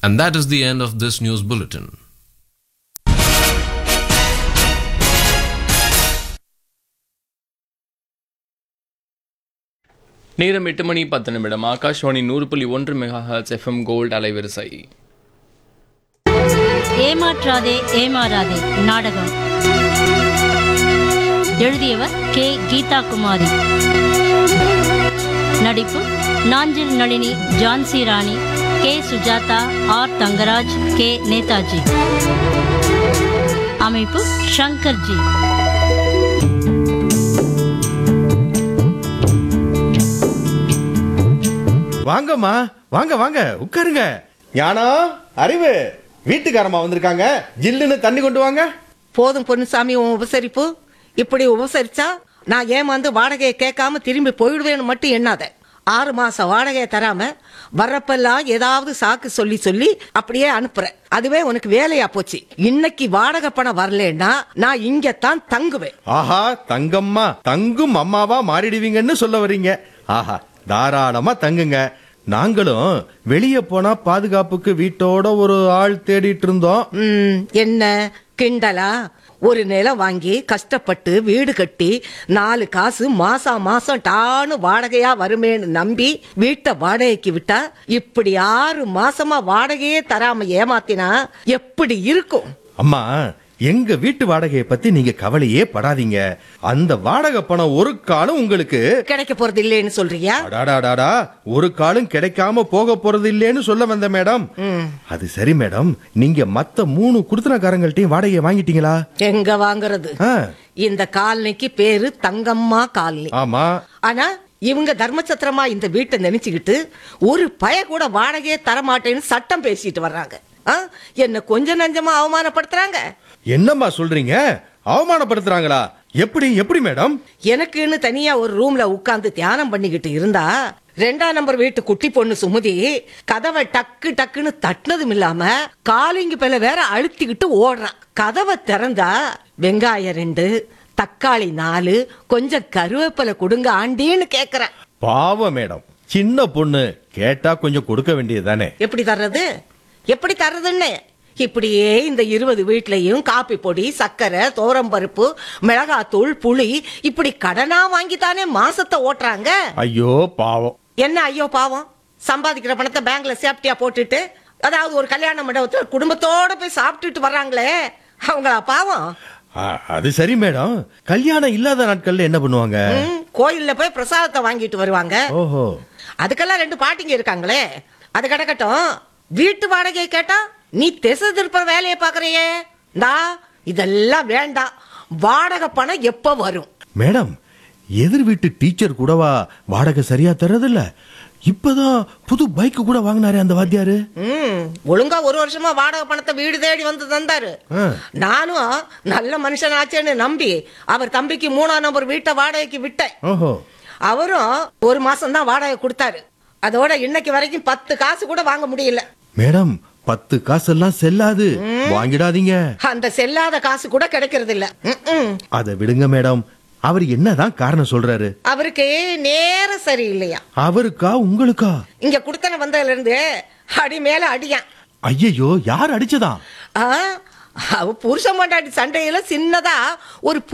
And that is the end of this news bulletin. நேரம் எட்டு மணி பத்து நிமிடம் ஆகாஷ்வாணி நூறு புள்ளி ஒன்று மெகா ஹர்ட்ஸ் எஃப்எம் கோல்ட் அலைவரிசை ஏமாற்றாதே ஏமாறாதே நாடகம் எழுதியவர் கே கீதா குமாரி நடிப்பு Nanjil Nalini Jhansi Rani K Sujatha R Thangaraj K Netaji அமைப்பு ஷங்கர்ஜி வாங்கம்மா வாங்க வாங்க உட்காருங்க ஞானம் அறிவு வீட்டுக்காரம்மா வந்திருக்காங்க ஜில்லுன்னு தண்ணி கொண்டு வாங்க போதும் பொன்னுசாமி உன் உபசரிப்பு இப்படி உபசரிச்சா நான் ஏமாந்து வாடகையை கேட்காம திரும்பி போயிடுவேன்னு மட்டும் எண்ணாத ஆறு மாசம் வாடகையை தராம வர்றப்பெல்லாம் ஏதாவது சாக்கு சொல்லி சொல்லி அப்படியே அனுப்புறேன் அதுவே உனக்கு வேலையா போச்சு இன்னைக்கு வாடகை பணம் வரலன்னா நான் இங்கத்தான் தங்குவேன் ஆஹா தங்கம்மா தங்கும் அம்மாவா மாறிடுவீங்கன்னு சொல்ல வர்றீங்க ஆஹா தாராளமா தங்குங்க நாங்களும் வெளியே போனா பாதுகாப்புக்கு வீட்டோட ஒரு ஆள் தேடிட்டு இருந்தோம் ம், என்ன கிண்டலா ஒரு நிலம் வாங்கி கஷ்டப்பட்டு வீடு கட்டி நாலு காசு மாசம் மாசம் டான்னு வாடகையா வருமேன்னு நம்பி வீட்டை வாடகைக்கு விட்டா இப்படி ஆறு மாசமா வாடகையே தராம ஏமாத்தினா எப்படி இருக்கும் அம்மா எங்க வீட்டு வாடகையை பத்தி நீங்க கவலையே படாதீங்க அந்த வாடகை பணம் ஒரு காலம் உங்களுக்கு கிடைக்க போறது இல்லைன்னு சொல்றியா அடாடாடாடா ஒரு காலும் கிடைக்காம போக போறது இல்லைன்னு சொல்ல வந்த மேடம் அது சரி மேடம் நீங்க மத்த மூணு குடுத்தனக்காரங்கள்ட்டையும் வாடகையை வாங்கிட்டீங்களா எங்க வாங்குறது ஆ, இந்த காலனிக்கு பேரு தங்கம்மா காலனி ஆமா ஆனா இவங்க தர்மசத்திரமா இந்த வீட்டை நினைச்சுக்கிட்டு ஒரு பய கூட வாடகையே தரமாட்டேன்னு சட்டம் பேசிட்டு வர்றாங்க ஆ? என்ன கொஞ்ச நஞ்சமா அவமானப்படுத்துறாங்க என்னம்மா சொல்றீங்க அவமானப்படுத்துறாங்களா எப்படி எப்படி மேடம் எனக்குன்னு தனியா ஒரு ரூம்ல உட்கார்ந்து தியானம் பண்ணிக்கிட்டு இருந்தா ரெண்டாம் நம்பர் வீட்டு குட்டி பொண்ணு சுமதி கதவை டக்கு டக்குன்னு தட்டினதும் இல்லாம காலிங்கு பிள்ளை வேற அழுத்திக்கிட்டு ஓடுறான் கதவை திறந்தா வெங்காயம் ரெண்டு தக்காளி நாலு கொஞ்சம் கருவேப்பிலை கொடுங்க ஆண்டின்னு கேக்குறேன் பாவம் மேடம் சின்ன பொண்ணு கேட்டா கொஞ்சம் கொடுக்க வேண்டியது தானே எப்படி தர்றது எப்படி தர்றதுன்னு இப்படியே இந்த இருபது வீட்லயும் காப்பி பொடி சர்க்கரை பருப்பு மிளகாத்தூள் புளி இப்படி கடனா வாங்கித்தானே மாசத்தை ஓட்டுறாங்க ஐயோ பாவம் என்ன ஐயோ பாவம் சம்பாதிக்கிற பணத்தை பேங்க்ல சேஃப்டியா போட்டுட்டு அதாவது ஒரு கல்யாண மண்டபத்துல குடும்பத்தோட போய் சாப்பிட்டுட்டு வர்றாங்களே அவங்களா பாவம் ஆ, அது சரி மேடம் கல்யாணம் இல்லாத நாட்கள்ல என்ன பண்ணுவாங்க ம், கோயில்ல போய் பிரசாதத்தை வாங்கிட்டு வருவாங்க ஓஹோ அதுக்கெல்லாம் ரெண்டு பாட்டிங்க இருக்காங்களே அது கிடக்கட்டும் வீட்டு வாடகை கேட்டா நீ திசை திருப்புற வேலையை பாக்குறியே டா இதெல்லாம் வேண்டாம் வாடகை பணம் எப்ப வரும் மேடம் எதிர் வீட்டு டீச்சர் கூடவா வாடகை சரியா தர்றதில்ல இப்பதான் புது பைக் கூட வாங்கினாரே அந்த வாத்தியாரு ம் ஒழுங்கா ஒரு வருஷமா வாடகை பணத்தை வீடு தேடி வந்து தந்தாரு ஆ. நானும் நல்ல மனுஷனாச்சேன்னு நம்பி அவர் தம்பிக்கு மூணாம் நம்பர் வீட்டை வாடகைக்கு விட்டேன் ஓஹோ அவரும் ஒரு மாசம் தான் வாடகை கொடுத்தாரு அதோட இன்னைக்கு வரைக்கும் பத்து காசு கூட வாங்க முடியல மேடம் பத்து காசெல்லாம் செல்லாது வாங்கிடாதீங்க அந்த செல்லாத காசு கூட கிடைக்கிறது இல்ல ம்ம். அதை விடுங்க மேடம் அவர் என்னதான் காரணம் சொல்றாரு அவருக்கு நேரம் சரியில்லையா அவருக்கா உங்களுக்கா இங்க குடுத்தன வந்ததுல இருந்து அடி மேல அடியான் ஐயையோ யார் அடிச்சதா ஆ, அவ புருஷன் பொண்டாட்டி சண்டையில சின்னதா ஒரு